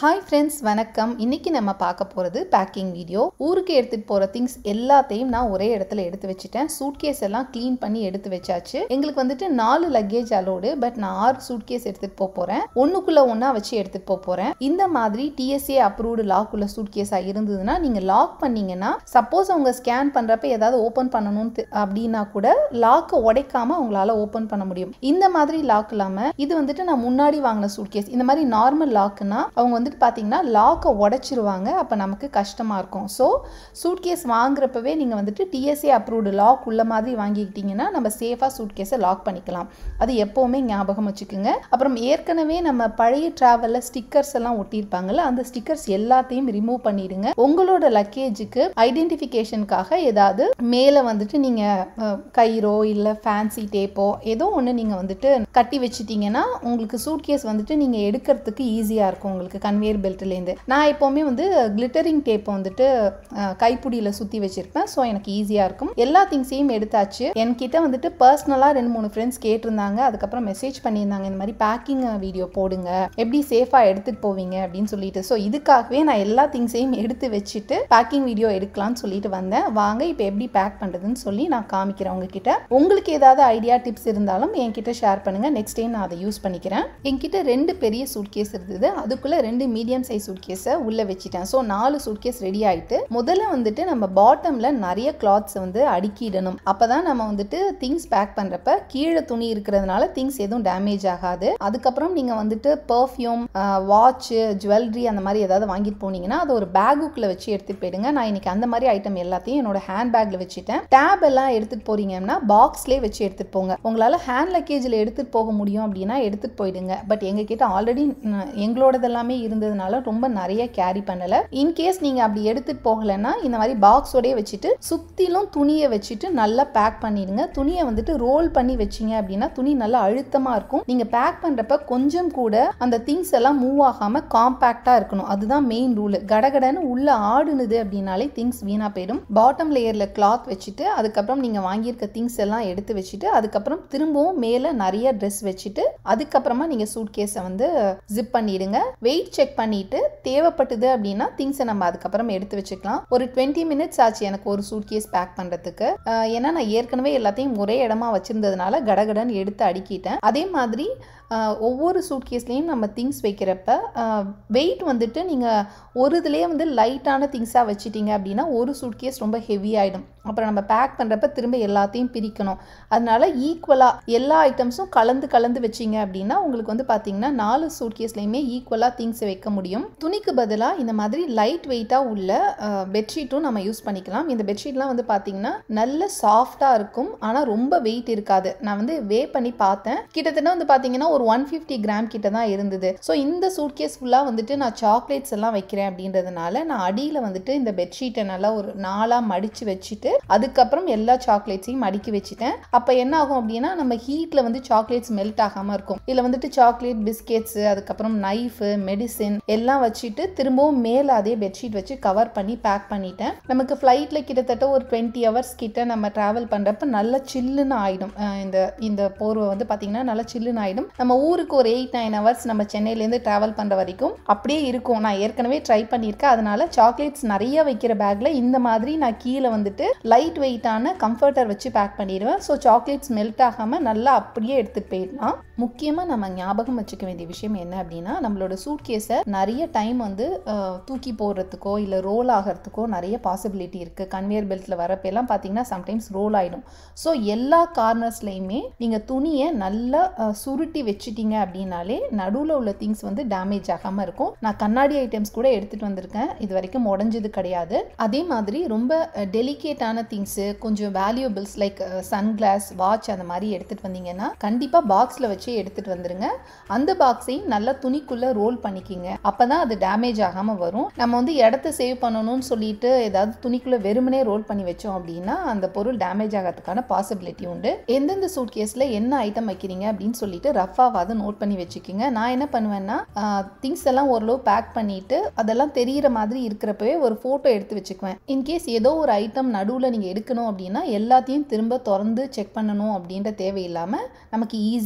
hi friends வணக்கம் இன்னைக்கு நம்ம பார்க்க போகிறது பேக்கிங் வீடியோ ஊருக்கு எடுத்துகிட்டு போகிற திங்ஸ் எல்லாத்தையும் நான் ஒரே இடத்துல எடுத்து வச்சுட்டேன் சூட்கேஸ் எல்லாம் க்ளீன் பண்ணி எடுத்து வச்சாச்சு எங்களுக்கு வந்துட்டு நாலு லக்கேஜ் அலோடு பட் நான் ஆறு சூட்கேஸ் எடுத்துகிட்டு போக போகிறேன் ஒன்றுக்குள்ளே ஒன்றா வச்சு எடுத்துகிட்டு போக போகிறேன் இந்த மாதிரி டிஎஸ்ஏ அப்ரூவ்டு லாக் உள்ள சூட்கேஸாக இருந்ததுன்னா நீங்கள் லாக் பண்ணீங்கன்னா சப்போஸ் அவங்க ஸ்கேன் பண்ணுறப்ப ஏதாவது ஓப்பன் பண்ணணும்னு தெ- அப்படின்னா கூட லாக்கை உடைக்காம அவங்களால ஓப்பன் பண்ண முடியும் இந்த மாதிரி லாக் இல்லாமல் இது வந்துட்டு நான் முன்னாடி வாங்கின சூட்கேஸ் இந்த மாதிரி நார்மல் லாக்குனா அவங்க வந்துட்டு பார்த்தீங்கன்னா லாக்கை உடைச்சிருவாங்க அப்போ நமக்கு கஷ்டமாக இருக்கும் ஸோ சூட்கேஸ் வாங்குறப்பவே நீங்கள் வந்துட்டு டிஎஸ்ஏ அப்ரூவ்டு லாக் உள்ள மாதிரி வாங்கிக்கிட்டீங்கன்னா நம்ம சேஃபாக சூட்கேஸை லாக் பண்ணிக்கலாம் அது எப்போவுமே ஞாபகம் வச்சுக்கோங்க அப்புறம் ஏற்கனவே நம்ம பழைய ட்ராவலில் ஸ்டிக்கர்ஸ் எல்லாம் ஒட்டியிருப்பாங்கல்ல அந்த ஸ்டிக்கர்ஸ் எல்லாத்தையும் ரிமூவ் பண்ணிடுங்க உங்களோட லக்கேஜுக்கு ஐடென்டிஃபிகேஷனுக்காக ஏதாவது மேலே வந்துட்டு நீங்கள் கயிறோ இல்லை ஃபேன்சி டேப்போ ஏதோ ஒன்று நீங்கள் வந்துட்டு கட்டி வச்சிட்டீங்கன்னா உங்களுக்கு சூட்கேஸ் வந்துட்டு நீங்கள் எடுக்கிறதுக்கு ஈஸியாக இருக்கும் உங்களுக்கு கன்வேயர் பெல்ட்லேருந்து நான் எப்போவுமே வந்து கிளிட்டரிங் டேப்பை வந்துட்டு கைப்பிடியில் சுற்றி வச்சுருப்பேன் ஸோ எனக்கு ஈஸியாக இருக்கும் எல்லா திங்ஸையும் எடுத்தாச்சு என்கிட்ட வந்துட்டு பர்சனலாக ரெண்டு மூணு ஃப்ரெண்ட்ஸ் கேட்டிருந்தாங்க அதுக்கப்புறம் மெசேஜ் பண்ணியிருந்தாங்க இந்த மாதிரி பேக்கிங் வீடியோ போடுங்க எப்படி சேஃபாக எடுத்துகிட்டு போவீங்க அப்படின்னு சொல்லிட்டு ஸோ இதுக்காகவே நான் எல்லா திங்ஸையும் எடுத்து வச்சுட்டு பேக்கிங் வீடியோ எடுக்கலாம்னு சொல்லிட்டு வந்தேன் வாங்க இப்போ எப்படி பேக் பண்ணுறதுன்னு சொல்லி நான் காமிக்கிறேன் உங்ககிட்ட உங்களுக்கு ஏதாவது ஐடியா டிப்ஸ் இருந்தாலும் என்கிட்ட ஷேர் பண்ணுங்க நெக்ஸ்ட் டைம் நான் அதை யூஸ் பண்ணிக்கிறேன் என்கிட்ட ரெண்டு பெரிய சூட்கேஸ் இருந்தது அதுக்குள்ள ரெண்டு மீடியம் சைஸ் சூட்கேஸை உள்ள வச்சுட்டேன் ஸோ நாலு சூட்கேஸ் ரெடி ஆயிட்டு முதல்ல வந்துட்டு நம்ம பாட்டம்ல நிறைய கிளாத்ஸ் வந்து அடுக்கிடணும் அப்பதான் நம்ம வந்துட்டு திங்ஸ் பேக் பண்றப்ப கீழே துணி இருக்கிறதுனால திங்ஸ் எதுவும் டேமேஜ் ஆகாது அதுக்கப்புறம் நீங்க வந்துட்டு பர்ஃப்யூம் வாட்ச் ஜுவல்லரி அந்த மாதிரி ஏதாவது வாங்கிட்டு போனீங்கன்னா அதை ஒரு பேக்குக்குள்ள வச்சு எடுத்துட்டு போயிடுங்க நான் இன்னைக்கு அந்த மாதிரி ஐட்டம் எல்லாத்தையும் என்னோட ஹேண்ட் பேக்ல வச்சுட்டேன் டேப் எல்லாம் எடுத்துட்டு போறீங்கன்னா பாக்ஸ்லேயே வச்சு எடுத்துட்டு போங்க உங்களால ஹேண்ட் லக்கேஜில் எடுத்துட்டு போக முடியும் அப்படின்னா எடுத்துட்டு போயிடுங்க பட் எங்க கிட்ட ஆல்ரெடி எங்களோடது எல்லாமே இருந்ததுனால ரொம்ப நிறைய கேரி பண்ணல இன்கேஸ் நீங்க அப்படி எடுத்துட்டு போகலைன்னா இந்த மாதிரி பாக்ஸோடய வச்சுட்டு சுத்திலும் துணியை வச்சுட்டு நல்லா பேக் பண்ணிடுங்க துணியை வந்துட்டு ரோல் பண்ணி வச்சீங்க அப்படின்னா துணி நல்லா அழுத்தமா இருக்கும் நீங்க பேக் பண்றப்ப கொஞ்சம் கூட அந்த திங்ஸ் எல்லாம் மூவ் ஆகாம காம்பாக்டா இருக்கணும் அதுதான் மெயின் ரூல் கடகடன்னு உள்ள ஆடுனுது அப்படின்னாலே திங்ஸ் வீணா போயிடும் பாட்டம் லேயர்ல கிளாத் வச்சுட்டு அதுக்கப்புறம் நீங்க வாங்கியிருக்க திங்ஸ் எல்லாம் எடுத்து வச்சுட்டு அதுக்கப்புறம் திரும்பவும் மேல நிறைய ட்ரெஸ் வச்சுட்டு அதுக்கப்புறமா நீங்க சூட் கேஸை வந்து ஜிப் பண்ணிடுங்க வெயிட் செக் பண்ணிட்டு தேவைப்பட்டது அப்படின்னா திங்ஸை நம்ம அதுக்கப்புறம் எடுத்து வச்சுக்கலாம் ஒரு டுவெண்ட்டி மினிட்ஸ் ஆச்சு எனக்கு ஒரு சூட் கேஸ் பேக் பண்றதுக்கு அஹ் ஏன்னா நான் ஏற்கனவே எல்லாத்தையும் ஒரே இடமா வச்சிருந்ததுனால கடகடன்னு எடுத்து அடுக்கிட்டேன் அதே மாதிரி அஹ் ஒவ்வொரு சூட்கேஸ்லேயும் நம்ம திங்ஸ் வைக்கிறப்ப வெயிட் வந்துட்டு நீங்கள் ஒரு இதுலேயே வந்து லைட்டான திங்ஸாக வச்சிட்டீங்க அப்படின்னா ஒரு சூட்கேஸ் ரொம்ப ஹெவி ஆகிடும் அப்புறம் நம்ம பேக் பண்ணுறப்ப திரும்ப எல்லாத்தையும் பிரிக்கணும் அதனால ஈக்குவலாக எல்லா ஐட்டம்ஸும் கலந்து கலந்து வச்சிங்க அப்படின்னா உங்களுக்கு வந்து பார்த்தீங்கன்னா நாலு சூட்கேஸ்லையுமே ஈக்குவலாக திங்ஸ் வைக்க முடியும் துணிக்கு பதிலாக இந்த மாதிரி லைட் வெயிட்டாக உள்ள பெட்ஷீட்டும் நம்ம யூஸ் பண்ணிக்கலாம் இந்த பெட்ஷீட்லாம் வந்து பார்த்தீங்கன்னா நல்ல சாஃப்டாக இருக்கும் ஆனால் ரொம்ப வெயிட் இருக்காது நான் வந்து வே பண்ணி பார்த்தேன் கிட்டத்தட்ட வந்து பார்த்தீங்கன்னா ஒரு ஒன் ஃபிஃப்டி கிராம் கிட்ட தான் இருந்தது ஸோ இந்த சூட்கேஸ் ஃபுல்லாக வந்துட்டு நான் சாக்லேட்ஸ் எல்லாம் வைக்கிறேன் அப்படின்றதுனால நான் அடியில் வந்துட்டு இந்த பெட்ஷீட்டை நல்லா ஒரு நாளாக மடித்து வச்சுட்டு அதுக்கப்புறம் எல்லா சாக்லேட்ஸையும் அடுக்கி வச்சுட்டேன் அப்போ என்ன ஆகும் அப்படின்னா நம்ம ஹீட்டில் வந்து சாக்லேட்ஸ் மெல்ட் ஆகாமல் இருக்கும் இதில் வந்துட்டு சாக்லேட் பிஸ்கெட்ஸ் அதுக்கப்புறம் நைஃபு மெடிசின் எல்லாம் வச்சுட்டு திரும்பவும் மேலே அதே பெட்ஷீட் வச்சு கவர் பண்ணி பேக் பண்ணிட்டேன் நமக்கு ஃப்ளைட்டில் கிட்டத்தட்ட ஒரு டுவெண்ட்டி ஹவர்ஸ் கிட்ட நம்ம ட்ராவல் பண்ணுறப்ப நல்ல சில்லுன்னு ஆகிடும் இந்த இந்த போர்வை வந்து பார்த்திங்கன்னா நல்லா சில்லுன்னு ஆகிடும் நம்ம ஊருக்கு ஒரு எயிட் நைன் ஹவர்ஸ் நம்ம சென்னையிலேருந்து ட்ராவல் பண்ணுற வரைக்கும் அப்படியே இருக்கும் நான் ஏற்கனவே ட்ரை பண்ணியிருக்கேன் அதனால சாக்லேட்ஸ் நிறைய வைக்கிற பேக்கில் இந்த மாதிரி நான் கீழே வந்துட்டு லைட் வெயிட்டான கம்ஃபர்டர் வச்சு பேக் பண்ணிடுவேன் ஸோ சாக்லேட்ஸ் மெல்ட் ஆகாமல் நல்லா அப்படியே எடுத்துகிட்டு போயிடலாம் முக்கியமாக நம்ம ஞாபகம் வச்சுக்க வேண்டிய விஷயம் என்ன அப்படின்னா நம்மளோட சூட் கேஸை நிறைய டைம் வந்து அஹ், தூக்கி போடுறதுக்கோ இல்லை ரோல் ஆகிறதுக்கோ நிறைய பாசிபிலிட்டி இருக்குது கன்வேயர் பெல்ட்டில் வரப்பெல்லாம் பார்த்தீங்கன்னா சம்டைம்ஸ் ரோல் ஆகிடும் ஸோ எல்லா கார்னர்ஸ்லையுமே நீங்கள் துணியை நல்லா அஹ், சுருட்டி வச்சுட்டீங்க அப்படின்னாலே நடுவில் உள்ள திங்ஸ் வந்து டேமேஜ் ஆகாமல் இருக்கும் நான் கண்ணாடி ஐட்டம்ஸ் கூட எடுத்துகிட்டு வந்திருக்கேன் இது வரைக்கும் உடஞ்சது கிடையாது அதே மாதிரி ரொம்ப டெலிகேட்டான திங்ஸு கொஞ்சம் வேல்யூபிள்ஸ் லைக் சன்கிளாஸ் வாட்ச் அந்த மாதிரி எடுத்துகிட்டு வந்தீங்கன்னா கண்டிப்பாக பாக்ஸில் வச்சு எடுத்துகிட்டு வந்துருங்க அந்த பாக்ஸையும் நல்லா துணிக்குள்ளே ரோல் பண்ணிக்கிங்க அப்போ தான் அது டேமேஜ் ஆகாமல் வரும் நம்ம வந்து இடத்த சேவ் பண்ணணும்னு சொல்லிட்டு ஏதாவது துணிக்குள்ளே வெறுமனே ரோல் பண்ணி வச்சோம் அப்படின்னா அந்த பொருள் டேமேஜ் ஆகிறதுக்கான பாசிபிலிட்டி உண்டு எந்தெந்த சூட் கேஸில் என்ன ஐட்டம் வைக்கிறீங்க அப்படின்னு சொல்லிட்டு ரஃபாவாவது நோட் பண்ணி வச்சுக்கோங்க நான் என்ன பண்ணுவேன்னா திங்ஸ் எல்லாம் ஓரளவு பேக் பண்ணிட்டு அதெல்லாம் தெரியிற மாதிரி இருக்கிறப்பவே ஒரு ஃபோட்டோ எடுத்து வச்சுக்குவேன் இன்கேஸ் ஏதோ ஒரு ஐட்டம் நடுவில் நீங்கள் எடுக்கணும் அப்படின்னா எல்லாத்தையும் திரும்ப திறந்து செக் பண்ணணும் அப்படின்ற தேவையில்லாமல் நமக்கு ஈஸியாக இருக்கும்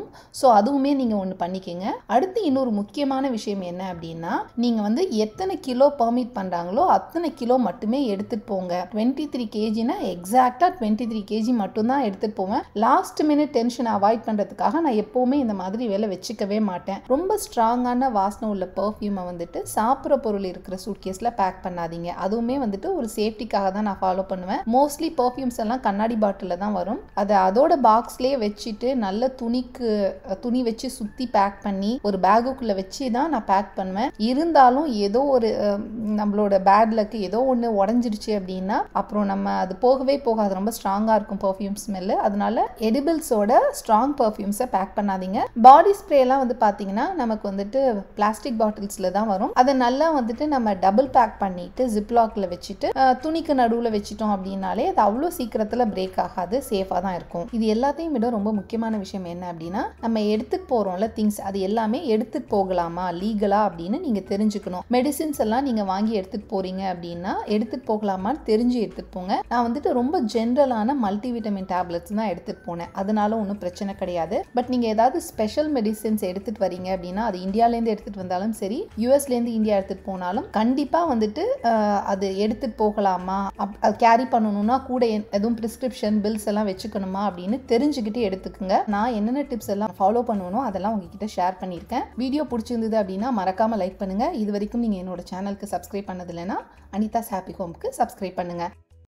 வரும் ஸோ அதுவுமே நீங்கள் ஒன்று பண்ணிக்கோங்க அடுத்து இன்னொரு முக்கியமான விஷயம் என்ன அப்படின்னா நீங்கள் வந்து எத்தனை கிலோ பர்மிட் பண்ணுறாங்களோ அத்தனை கிலோ மட்டுமே எடுத்துகிட்டு போங்க டுவெண்ட்டி த்ரீ கேஜினா எக்ஸாக்டாக டுவெண்ட்டி த்ரீ கேஜி மட்டும்தான் எடுத்துகிட்டு போவேன் லாஸ்ட் மினிட் டென்ஷன் அவாய்ட் பண்ணுறதுக்காக நான் எப்போவுமே இந்த மாதிரி வேலை வச்சுக்கவே மாட்டேன் ரொம்ப ஸ்ட்ராங்கான வாசனை உள்ள பர்ஃப்யூமை வந்துட்டு சாப்பிட்ற பொருள் இருக்கிற சூட்கேஸில் பேக் பண்ணாதீங்க அதுவுமே வந்துட்டு ஒரு சேஃப்டிக்காக தான் நான் ஃபாலோ பண்ணுவேன் மோஸ்ட்லி பர்ஃப்யூம்ஸ் எல்லாம் கண்ணாடி பாட்டிலில் தான் வரும் அதை அதோட பாக்ஸ்லேயே வச்சுட்டு நல்ல துணிக்கு துணி வச்சு சுற்றி பேக் பண்ணி ஒரு பேகுக்குள்ளே வச்சு தான் நான் பேக் பண்ணுவேன் இருந்தாலும் ஏதோ ஒரு நம்மளோட பேட்லக்கு ஏதோ ஒன்று உடஞ்சிடுச்சு அப்படின்னா அப்புறம் நம்ம அது போகவே போகாது ரொம்ப ஸ்ட்ராங்காக இருக்கும் பர்ஃப்யூம் ஸ்மெல்லு அதனால எடிபிள்ஸோட ஸ்ட்ராங் பர்ஃப்யூம்ஸை பேக் பண்ணாதீங்க பாடி ஸ்ப்ரேலாம் வந்து பார்த்தீங்கன்னா நமக்கு வந்துட்டு பிளாஸ்டிக் பாட்டில்ஸில் தான் வரும் அதை நல்லா வந்துட்டு நம்ம டபுள் பேக் பண்ணிட்டு ஜிப்லாக்ல வச்சுட்டு துணிக்கு நடுவில் வச்சுட்டோம் அப்படின்னாலே அது அவ்வளோ சீக்கிரத்தில் பிரேக் ஆகாது சேஃபாக தான் இருக்கும் இது எல்லாத்தையும் விட ரொம்ப முக்கியமான விஷயம் என்ன அப்படின்னா நம்ம எடுத்துட்டு போகிறோம்ல திங்ஸ் அது எல்லாமே எடுத்துட்டு போகலாமா லீகலா அப்படின்னு நீங்கள் தெரிஞ்சுக்கணும் மெடிசின்ஸ் எல்லாம் நீங்கள் வாங்கி எடுத்துகிட்டு போகிறீங்க அப்படின்னா எடுத்துகிட்டு போகலாமான்னு தெரிஞ்சு எடுத்துகிட்டு போங்க நான் வந்துட்டு ரொம்ப ஜென்ரலான மல்டிவிட்டமின் டேப்லெட்ஸ் தான் எடுத்துகிட்டு போனேன் அதனால ஒன்றும் பிரச்சனை கிடையாது பட் நீங்கள் ஏதாவது ஸ்பெஷல் மெடிசின்ஸ் எடுத்துகிட்டு வரீங்க அப்படின்னா அது இந்தியாவிலேருந்து எடுத்துகிட்டு வந்தாலும் சரி யூஎஸ்லேருந்து இந்தியா எடுத்துகிட்டு போனாலும் கண்டிப்பாக வந்துட்டு அது எடுத்துகிட்டு போகலாமா அப் அது கேரி பண்ணணும்னா கூட எதுவும் ப்ரிஸ்கிரிப்ஷன் பில்ஸ் எல்லாம் வச்சுக்கணுமா அப்படின்னு தெரிஞ்சுக்கிட்டு எடுத்துக்கோங்க நான் என்னென்ன டிப்ஸ் எல்லாம் ஃபாலோ பண்ணுவனோ அதெல்லாம் உங்ககிட்ட ஷேர் பண்ணியிருக்கேன் வீடியோ பிடிச்சிருந்தது அப்படின்னா மறக்காமல் லைக் பண்ணுங்கள் இது வரைக்கும் நீங்கள் என்னோட சேனலுக்கு சப்ஸ்கிரைப் பண்ணது இல்லைன்னா அனிதாஸ் ஹாப்பி ஹோம்க்கு சப்ஸ்கிரைப் பண்ணுங்கள்